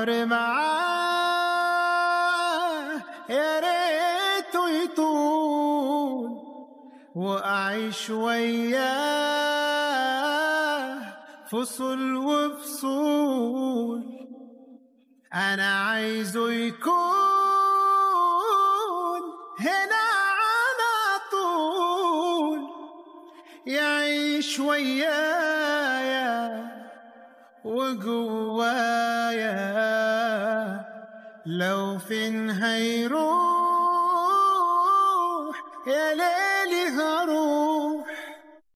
العمر معاه يا ريته يطول وأعيش وياه فصل وفصول أنا عايزه يكون هنا على طول يعيش ويايا وجوايا لو فين هيروح يا ليل